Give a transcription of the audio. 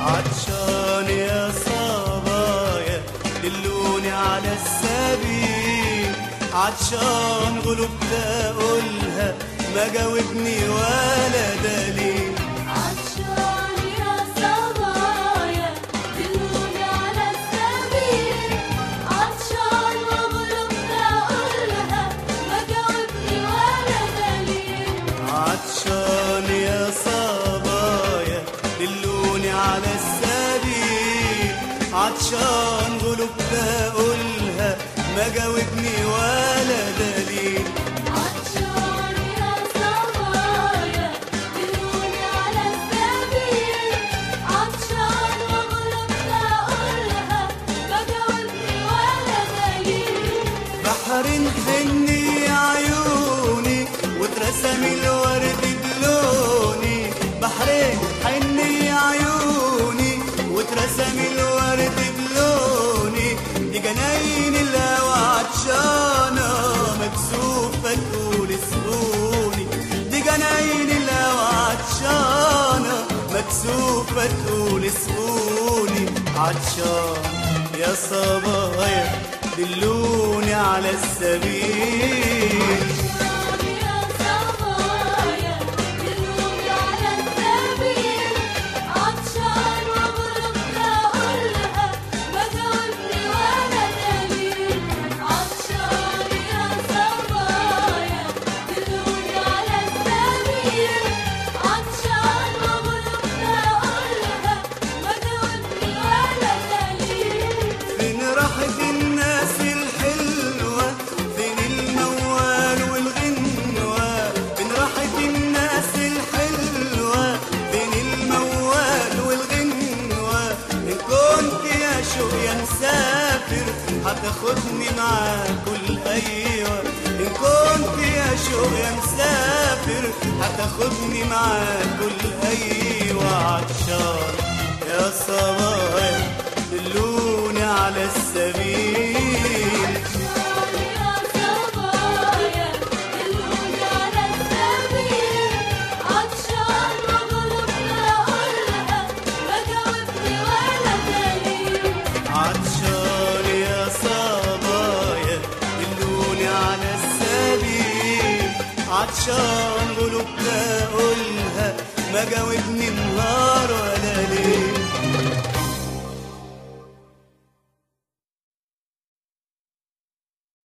عطشان يا صبايا دلوني على السبيل عطشان غلوب تقولها ما جاوبني ولا دليل عطشان يا صبايا دلوني على السبيل عطشان واغلب اقولها ما جاوبني ولا دليل عطشان يا صبايا دلوني على السبيل عطشان غلوب تقولها ما جاوبني ولا دليل عطشان يا صبايا دلوني على السبيل عطشان واغلب اقولها ما جاوبني ولا دليل بحر حني عيوني واترسم الورد بلوني بحرين حني عيوني واترسم الورد بلوني دي جناين الهوى عطشانة مكسوفة تقول اسقوني دي جناين الهوى عطشانة مكسوفة تقول اسقوني عطشان يا صبايا دلوني على السبيل يا صبايا دلوني على السبيل عطشان واغلب اقولها ما جاوبني ولا دليل عطشان يا صبايا دلوني على السبيل عطشان واغلب اقولها ما جاوبني ولا دليل فين راحت الناس الحلوة فين الموال والغنوة فين راحت الناس الحلوة فين الموال والغنوة إن كنت يا شوق يا مسافر هتاخدني معاك الأيوة إن كنت يا شوق يا مسافر هتاخدني معاك الأيوة عطشان يا صبايا دلوني على السبيل يا صبايا دلوني على السبيل عطشان واغلب اقولها ما جاوبني ولا دليل عطشان يا صبايا دلوني على السبيل عطشان قلوب تقولها ما جاوبني النهار